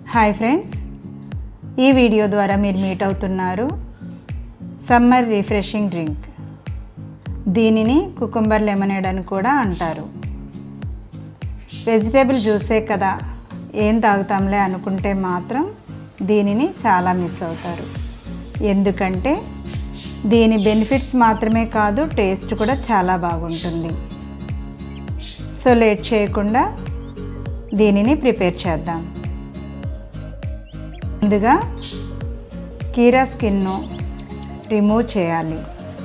hi friends ఈ video ద్వారా మీరు మీట్ అవుతున్నారు సమ్మర్ రిఫ్రెషింగ్ డ్రింక్ దీనిని కుకుంబర్ లెమనేడ్ అని కూడా అంటారు వెజిటేబుల్ జ్యూసే కదా ఏం తాగుతాంలే అనుకుంటే మాత్రం దీనిని చాలా మిస్ అవుతారు ఎందుకంటే దీని బెనిఫిట్స్ మాత్రమే కాదు టేస్ట్ కూడా చాలా బాగుంటుంది సో లేట్ చేయకుండా దీనిని ప్రిపేర్ చేద్దాం ముందుగా కీరా స్కిన్ను రిమూవ్ చేయాలి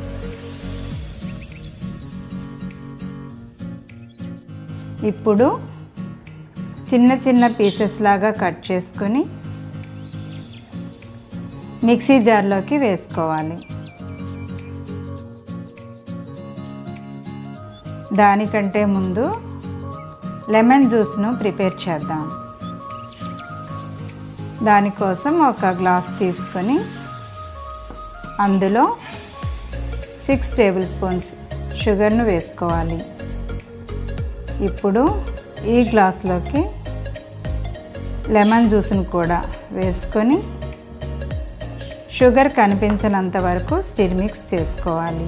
ఇప్పుడు చిన్న చిన్న పీసెస్ లాగా కట్ చేసుకొని మిక్సీ జార్లోకి వేసుకోవాలి దానికంటే ముందు లెమన్ జ్యూస్ను ప్రిపేర్ చేద్దాం దానికోసం ఒక గ్లాస్ తీసుకొని అందులో సిక్స్ టేబుల్ స్పూన్స్ షుగర్ను వేసుకోవాలి ఇప్పుడు ఈ గ్లాస్లోకి లెమన్ జ్యూస్ను కూడా వేసుకొని షుగర్ కనిపించినంత వరకు స్టిర్ మిక్స్ చేసుకోవాలి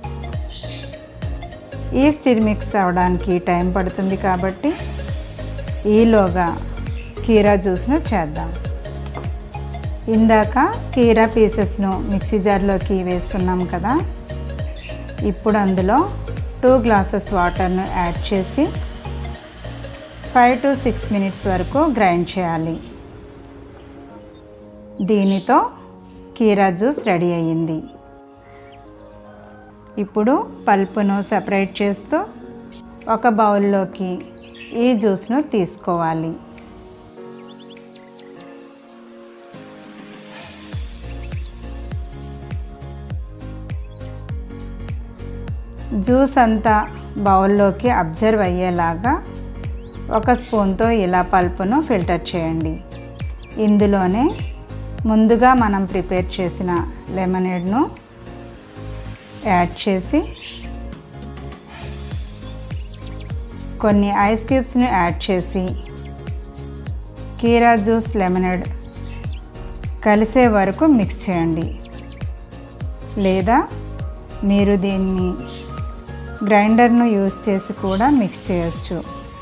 ఈ స్టిర్ మిక్స్ అవ్వడానికి టైం పడుతుంది కాబట్టి ఈలోగా కీరా జ్యూస్ను చేద్దాం ఇందాక కీరా పీసెస్ను మిక్సీ జార్లోకి వేస్తున్నాం కదా ఇప్పుడు అందులో టూ గ్లాసెస్ వాటర్ను యాడ్ చేసి ఫైవ్ టు సిక్స్ మినిట్స్ వరకు గ్రైండ్ చేయాలి దీనితో కీరా జ్యూస్ రెడీ అయ్యింది ఇప్పుడు పల్పును సపరేట్ చేస్తూ ఒక బౌల్లోకి ఈ జ్యూస్ను తీసుకోవాలి జ్యూస్ అంతా బౌల్లోకి అబ్జర్వ్ అయ్యేలాగా ఒక స్పూన్తో ఇలా పల్పును ఫిల్టర్ చేయండి ఇందులోనే ముందుగా మనం ప్రిపేర్ చేసిన లెమనేడ్ను యాడ్ చేసి కొన్ని ఐస్ క్యూబ్స్ని యాడ్ చేసి కీరా జ్యూస్ లెమనేడ్ కలిసే వరకు మిక్స్ చేయండి లేదా మీరు దీన్ని గ్రైండర్ను యూజ్ చేసి కూడా మిక్స్ చేయొచ్చు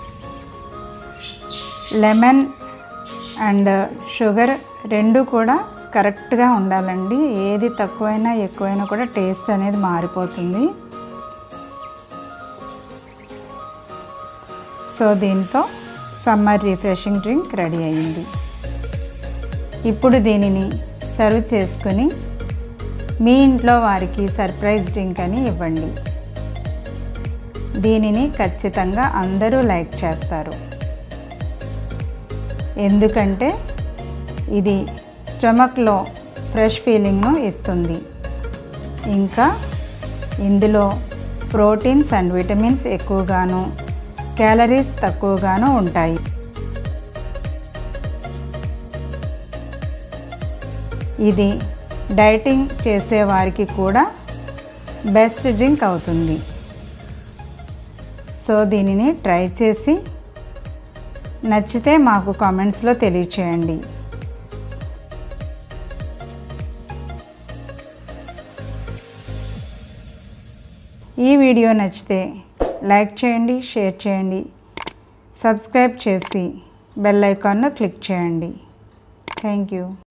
లెమన్ అండ్ షుగర్ రెండు కూడా కరెక్ట్గా ఉండాలండి ఏది తక్కువైనా ఎక్కువైనా కూడా టేస్ట్ అనేది మారిపోతుంది సో దీంతో సమ్మర్ రిఫ్రెషింగ్ డ్రింక్ రెడీ అయ్యింది ఇప్పుడు దీనిని సర్వ్ చేసుకుని మీ ఇంట్లో వారికి సర్ప్రైజ్ డ్రింక్ అని ఇవ్వండి దీనిని ఖచ్చితంగా అందరూ లైక్ చేస్తారు ఎందుకంటే ఇది స్టమక్లో ఫ్రెష్ ఫీలింగ్ను ఇస్తుంది ఇంకా ఇందులో ప్రోటీన్స్ అండ్ విటమిన్స్ ఎక్కువగాను క్యాలరీస్ తక్కువగాను ఉంటాయి ఇది డైటింగ్ చేసేవారికి కూడా బెస్ట్ డ్రింక్ అవుతుంది సో దీనిని ట్రై చేసి నచ్చితే మాకు కామెంట్స్లో తెలియచేయండి ఈ వీడియో నచ్చితే లైక్ చేయండి షేర్ చేయండి సబ్స్క్రైబ్ చేసి బెల్ ఐకాన్ను క్లిక్ చేయండి థ్యాంక్ యూ